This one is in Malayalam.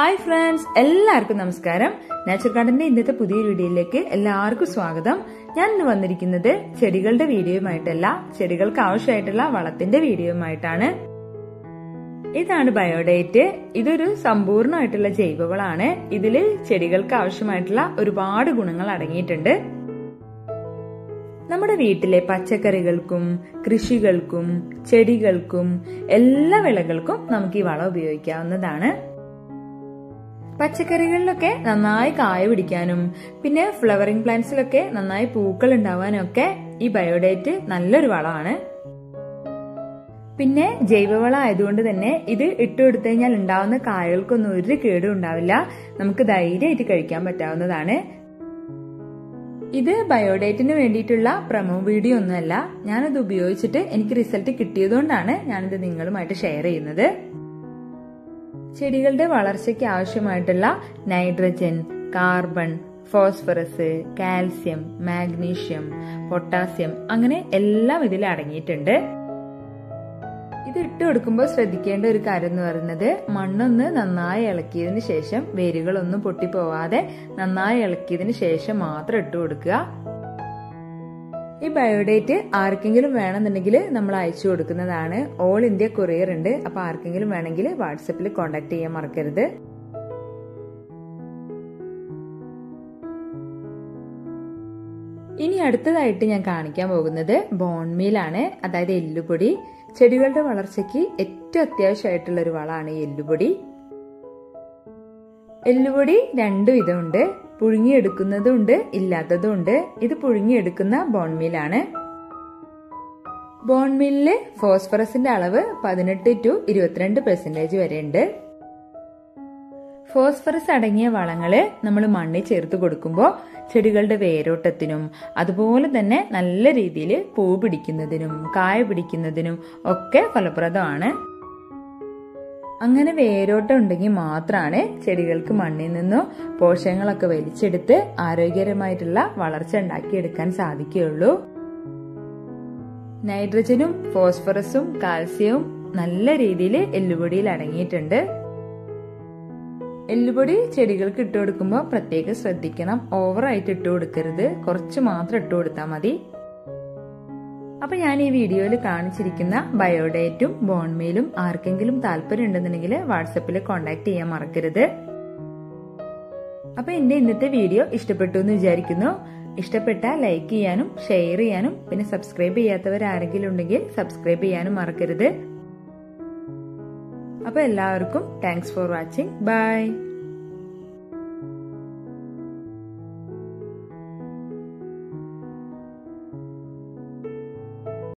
ഹായ് ഫ്രണ്ട്സ് എല്ലാവർക്കും നമസ്കാരം നാച്ചുറൽ ഗാർഡന്റെ ഇന്നത്തെ പുതിയ വീഡിയോയിലേക്ക് എല്ലാവർക്കും സ്വാഗതം ഞാൻ ഇന്ന് വന്നിരിക്കുന്നത് ചെടികളുടെ വീഡിയോയുമായിട്ടല്ല ചെടികൾക്ക് ആവശ്യമായിട്ടുള്ള വളത്തിന്റെ വീഡിയോയുമായിട്ടാണ് ഇതാണ് ബയോഡേറ്റ് ഇതൊരു സമ്പൂർണ്ണമായിട്ടുള്ള ജൈവവളമാണ് ഇതില് ചെടികൾക്ക് ആവശ്യമായിട്ടുള്ള ഒരുപാട് ഗുണങ്ങൾ അടങ്ങിയിട്ടുണ്ട് നമ്മുടെ വീട്ടിലെ പച്ചക്കറികൾക്കും കൃഷികൾക്കും ചെടികൾക്കും എല്ലാ വിളകൾക്കും നമുക്ക് ഈ വളം ഉപയോഗിക്കാവുന്നതാണ് പച്ചക്കറികളിലൊക്കെ നന്നായി കായ പിടിക്കാനും പിന്നെ ഫ്ലവറിംഗ് പ്ലാന്റ്സിലൊക്കെ നന്നായി പൂക്കൾ ഉണ്ടാവാനും ഒക്കെ ഈ ബയോഡേറ്റ് നല്ലൊരു വളമാണ് പിന്നെ ജൈവവളം ആയതുകൊണ്ട് തന്നെ ഇത് ഇട്ടു കൊടുത്തു കഴിഞ്ഞാൽ ഉണ്ടാവുന്ന കായകൾക്കൊന്നും ഒരു കേടും ഉണ്ടാവില്ല നമുക്ക് ധൈര്യമായിട്ട് കഴിക്കാൻ പറ്റാവുന്നതാണ് ഇത് ബയോഡേറ്റിന് വേണ്ടിയിട്ടുള്ള പ്രമോ വീഡിയോ ഒന്നുമല്ല ഞാനത് ഉപയോഗിച്ചിട്ട് എനിക്ക് റിസൾട്ട് കിട്ടിയതുകൊണ്ടാണ് ഞാനിത് നിങ്ങളുമായിട്ട് ഷെയർ ചെയ്യുന്നത് ചെടികളുടെ വളർച്ചയ്ക്ക് ആവശ്യമായിട്ടുള്ള nitrogen carbon phosphorus calcium magnesium potassium അങ്ങനെ എല്ലാം ഇതിൽ അടങ്ങിയിട്ടുണ്ട് ഇത് ഇട്ട് കൊടുക്കുമ്പോൾ ശ്രദ്ധിക്കേണ്ട ഒരു കാര്യം എന്ന് പറയുന്നത് മണ്ണൊന്ന് നന്നായി ഇളക്കിയതിന് ശേഷം വേരുകളൊന്നും പൊട്ടിപ്പോവാതെ നന്നായി ഇളക്കിയതിന് ശേഷം മാത്രം ഇട്ട് കൊടുക്കുക ഈ ബയോഡേറ്റ് ആർക്കെങ്കിലും വേണമെന്നുണ്ടെങ്കിൽ നമ്മൾ അയച്ചു കൊടുക്കുന്നതാണ് ഓൾ ഇന്ത്യ കൊറിയർ ഉണ്ട് അപ്പൊ ആർക്കെങ്കിലും വേണമെങ്കിൽ വാട്സപ്പിൽ കോൺടാക്ട് ചെയ്യാൻ മറക്കരുത് ഇനി അടുത്തതായിട്ട് ഞാൻ കാണിക്കാൻ പോകുന്നത് ബോൺമീലാണ് അതായത് എല്ലുപൊടി ചെടികളുടെ വളർച്ചയ്ക്ക് ഏറ്റവും അത്യാവശ്യമായിട്ടുള്ള ഒരു വളമാണ് ഈ എല്ലുപൊടി എല്ലുപൊടി രണ്ടു വിധമുണ്ട് പുഴുങ്ങിയെടുക്കുന്നതും ഉണ്ട് ഇല്ലാത്തതും ഉണ്ട് ഇത് പുഴുങ്ങിയെടുക്കുന്ന ബോൺമീലാണ് ബോൺമീലില് ഫോസ്ഫറസിന്റെ അളവ് പതിനെട്ട് ടു ഇരുപത്തിരണ്ട് പെർസെന്റേജ് വരെ ഉണ്ട് ഫോസ്ഫറസ് അടങ്ങിയ വളങ്ങള് നമ്മൾ മണ്ണിൽ ചേർത്ത് കൊടുക്കുമ്പോൾ ചെടികളുടെ വേരോട്ടത്തിനും അതുപോലെ തന്നെ നല്ല രീതിയിൽ പൂ പിടിക്കുന്നതിനും കായ പിടിക്കുന്നതിനും ഒക്കെ ഫലപ്രദമാണ് അങ്ങനെ വേരോട്ടം ഉണ്ടെങ്കിൽ മാത്രമാണ് ചെടികൾക്ക് മണ്ണിൽ നിന്നും പോഷകങ്ങളൊക്കെ വലിച്ചെടുത്ത് ആരോഗ്യകരമായിട്ടുള്ള വളർച്ച ഉണ്ടാക്കിയെടുക്കാൻ സാധിക്കുകയുള്ളൂ നൈട്രജനും ഫോസ്ഫറസും കാൽസ്യവും നല്ല രീതിയിൽ എല്ലുപൊടിയിൽ അടങ്ങിയിട്ടുണ്ട് എല്ലുപൊടി ചെടികൾക്ക് ഇട്ട് കൊടുക്കുമ്പോൾ പ്രത്യേകം ശ്രദ്ധിക്കണം ഓവറായിട്ട് ഇട്ട് കൊടുക്കരുത് കുറച്ച് മാത്രം ഇട്ട് കൊടുത്താൽ മതി അപ്പൊ ഞാൻ ഈ വീഡിയോയിൽ കാണിച്ചിരിക്കുന്ന ബയോഡേറ്റും ബോൺമീലും ആർക്കെങ്കിലും താല്പര്യം ഉണ്ടെന്നുണ്ടെങ്കിൽ വാട്സപ്പിൽ കോൺടാക്ട് ചെയ്യാൻ മറക്കരുത് അപ്പൊ എന്റെ ഇന്നത്തെ വീഡിയോ ഇഷ്ടപ്പെട്ടു എന്ന് വിചാരിക്കുന്നു ഇഷ്ടപ്പെട്ട ലൈക്ക് ചെയ്യാനും ഷെയർ ചെയ്യാനും പിന്നെ സബ്സ്ക്രൈബ് ചെയ്യാത്തവർ ആരെങ്കിലും ഉണ്ടെങ്കിൽ സബ്സ്ക്രൈബ് ചെയ്യാനും മറക്കരുത് അപ്പൊ എല്ലാവർക്കും താങ്ക്സ് ഫോർ വാച്ചിങ് ബൈ